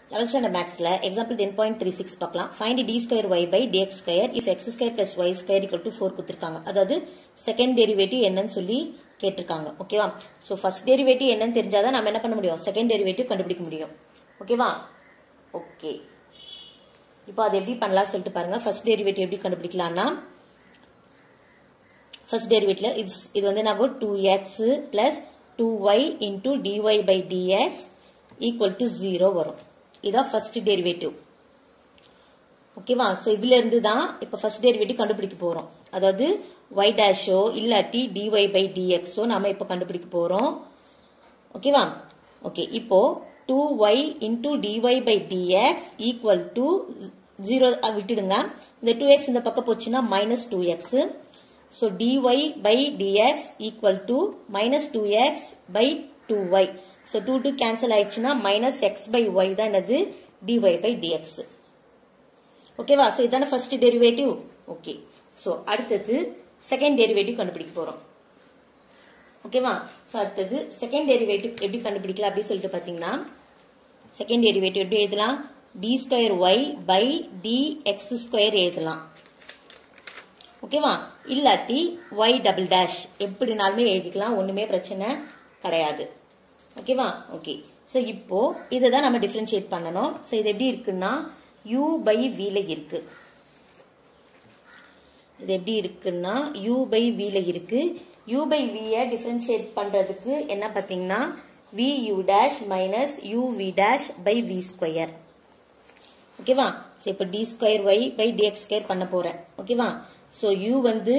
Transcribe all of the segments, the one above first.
Eleventh standard மேக்ஸ்ல example ten point three six பார்க்கலாம் find d square y by d x square if x square plus y square equal to four கொடுத்துருக்காங்க அதாவது second derivative என்னன்னு சொல்லி கேட்டிருக்காங்க ஓகேவா so first derivative என்னன்னு தெரிஞ்சாதான் நம்ம என்ன பண்ண முடியும் செகண்ட் டெரிவேட்டிவ் கண்டுபிடிக்க முடியும் ஓகேவா ஓகே இப்போ அது எப்படி பண்ணலாம் சொல்லிட்டு பாருங்க ஃபர்ஸ்ட் டெரிவேட்டிவ் எப்படி கண்டுபிடிக்கலாம்னா ஃபர்ஸ்ட் டெரிவேட்டிவ்ல இது இது வந்து நான் two x plus two y into d y by d x equal to zero வரும் இதான் ஃபர்ஸ்ட் டெரிவேட்டிவ் ஓகேவா ஸோ இதுல இருந்து தான் இப்போ ஃபர்ஸ்ட் டெரிவேட்டிவ் கண்டுபிடிக்க போறோம் அதாவது ஒய் டேஷோ இல்லாட்டி டிஒய் பை டிஎக்ஸோ நாம இப்போ கண்டுபிடிக்க போறோம் ஓகேவா ஓகே இப்போ two y into d y by d x equal to zero விட்டுடுங்க இந்த டூ எக்ஸ் இந்த பக்கம் போச்சுன்னா minus two x so d y by d x equal to minus two x by two y so two two cancel ஆயிடுச்சுன்னா minus x by y தான் என்னது d y by d x ஓகேவா so இதான ஃபர்ஸ்ட் டெரிவேட்டிவ் ஓகே ஸோ அடுத்தது second derivative கண்டுபிடிக்க போறோம் ஓகேவா so அடுத்தது செகண்ட் டெரிவேட்டிவ் எப்படி கண்டுபிடிக்கலாம் அப்படின்னு சொல்லிட்டு பார்த்தீங்கன்னா செகண்ட் டெரிவேட்டிவ் எப்படி எழுதலாம் d square y by d x square எழுதலாம் ஓகேவா இல்லாட்டி ஒய் டபுள் டேஷ் எப்படினாலுமே எழுதிக்கலாம் ஒண்ணுமே பிரச்சனை கிடையாது ஓகேவா ஓகே ஸோ இப்போ இதை தான் நம்ம டிஃபரன்ஷியேட் பண்ணணும் ஸோ இது எப்படி இருக்குன்னா u பை வில இருக்கு இது எப்படி இருக்குன்னா u பை வில இருக்கு u பை விய டிஃபரன்ஷியேட் பண்றதுக்கு என்ன பாத்தீங்கன்னா v u dash minus u v dash by v square ஓகேவா ஸோ இப்போ d square y by d x square பண்ண போறேன் ஓகேவா ஸோ u வந்து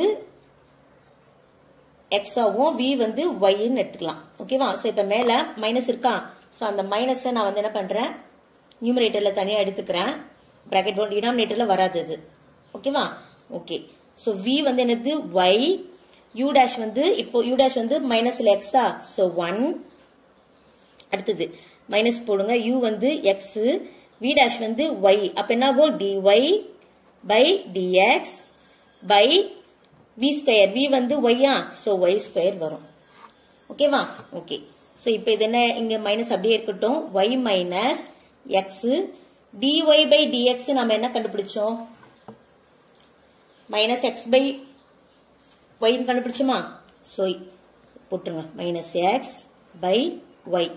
x ஆகும் v வந்து ஒய்ன்னு எடுத்துக்கலாம் ஓகேவா ஸோ இப்போ மேல மைனஸ் இருக்கா ஸோ அந்த மைனஸை நான் வந்து என்ன பண்றேன் நியூமரேட்டர்ல தனியாக எடுத்துக்கிறேன் பிராக்கெட் டினாமினேட்டர்ல வராது அது ஓகேவா ஓகே ஸோ வி வந்து என்னது ஒய் யூ டேஷ் வந்து இப்போ யூ டேஷ் வந்து மைனஸ்ல எக்ஸா ஸோ ஒன் அடுத்தது மைனஸ் போடுங்க யூ வந்து எக்ஸ் வி டேஷ் வந்து ஒய் அப்ப என்ன ஆகும் d y by d x by v square v வந்து ஒய்யா ஸோ ஒய் ஸ்கொயர் வரும் ஓகேவா ஓகே ஸோ இப்போ இது என்ன இங்க மைனஸ் அப்படியே இருக்கட்டும் y minus x dy by dx நம்ம என்ன கண்டுபிடிச்சோம் மைனஸ் எக்ஸ் பை ஒய் கண்டுபிடிச்சோமா ஸோ போட்டுருங்க மைனஸ் எக்ஸ் பை ஒய்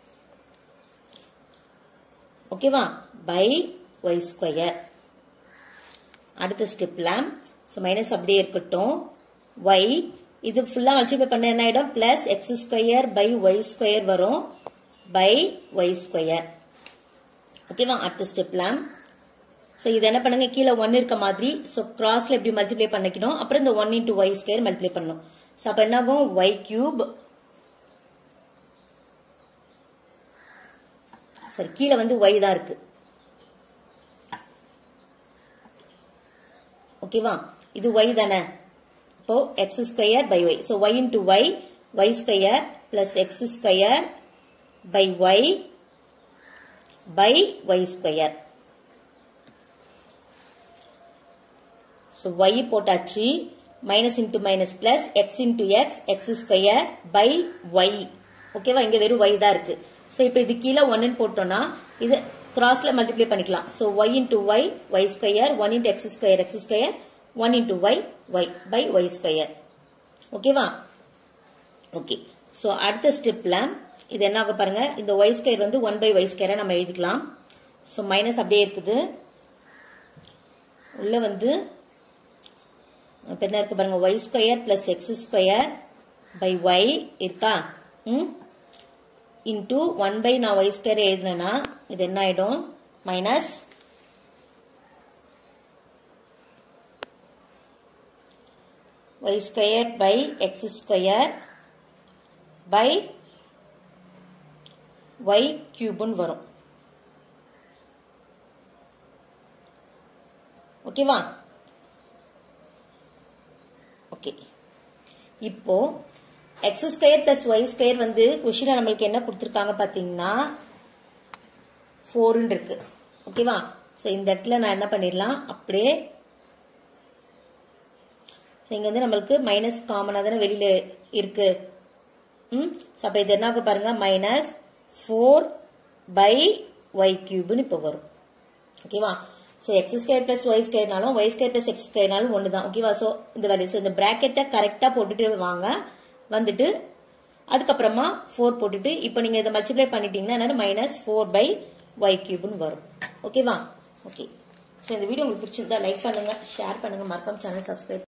ஓகேவா பை ஒய் ஸ்கொயர் அடுத்த ஸ்டெப்ல ஸோ மைனஸ் அப்படியே இருக்கட்டும் ஒய் இது ஃபுல்லா மல்டிப்ளை பண்ண என்ன ஆயிடும் plus x square by y square வரும் பை ஒய் ஸ்கொயர் ஓகேவா அடுத்த ஸ்டெப்ல ஸோ இது என்ன பண்ணுங்க கீழே ஒன் இருக்க மாதிரி ஸோ கிராஸ்ல எப்படி மல்டிப்ளை பண்ணிக்கணும் அப்புறம் இந்த one into y square multiply பண்ணணும் ஸோ அப்போ என்ன ஆகும் ஒய் கியூப் சரி கீழே வந்து ஒய் தான் இருக்கு ஓகேவா இது ஒய் தானே இப்போ x square by y so y into y y square plus x square by y by y square. So y போட்டாச்சு minus into minus plus x into x x square by y ஓகேவா இங்க வெறும் y தான் இருக்கு so இப்போ இது கீழே ஒன்னு போட்டோம்னா இது கிராஸ்ல மல்டிப்ளை பண்ணிக்கலாம் so y into y y square one into x square x square one into y y by y square ஓகேவா ஓகே ஸோ அடுத்த ஸ்டெப்ல இது என்ன ஆக பாருங்க இந்த ஒய் ஸ்கொயர் வந்து ஒன் பை ஒய் ஸ்கொயரை நம்ம எழுதிக்கலாம் ஸோ மைனஸ் அப்படியே இருக்குது உள்ள வந்து இப்போ என்ன இருக்கு பாருங்க y square plus x square by y இருக்கா ம் இன்டூ ஒன் பை நான் ஒய் ஸ்கொயர் எழுதினேன்னா இது என்ன ஆயிடும் minus y square by x square by y கியூப்னு வரும் ஓகேவா ஓகே இப்போ x square plus y square வந்து கொஷினில் நம்மளுக்கு என்ன கொடுத்துருக்காங்க பார்த்தீங்கன்னா ஃபோர்னு இருக்கு ஓகேவா ஸோ இந்த இடத்துல நான் என்ன பண்ணிடலாம் அப்படியே ஸோ இங்கே வந்து நம்மளுக்கு மைனஸ் காமனாக தானே வெளியில் இருக்கு ம் ஸோ அப்போ இது என்ன பாருங்க மைனஸ் ஃபோர் பை ஒய் கியூப்னு இப்போ வரும் ஓகேவா so x square plus y ஸ்கொயர்னாலும் ஒய் ஸ்கொயர் பிளஸ் எக்ஸ் ஸ்கொயர்னாலும் ஒன்று தான் ஓகேவா ஸோ இந்த வேல்யூ ஸோ இந்த ப்ராக்கெட்டை கரெக்டாக போட்டுட்டு வாங்க வந்துட்டு அதுக்கப்புறமா ஃபோர் போட்டுட்டு இப்போ நீங்கள் இதை மல்டிப்ளை பண்ணிட்டீங்கன்னா என்னன்னா மைனஸ் ஃபோர் பை ஒய் கியூப்னு வரும் ஓகேவா ஓகே ஸோ இந்த வீடியோ உங்களுக்கு பிடிச்சிருந்தா லைக் பண்ணுங்க ஷேர் பண்ணுங்க மறக்காம சேனல் சப்ஸ்கிரைப்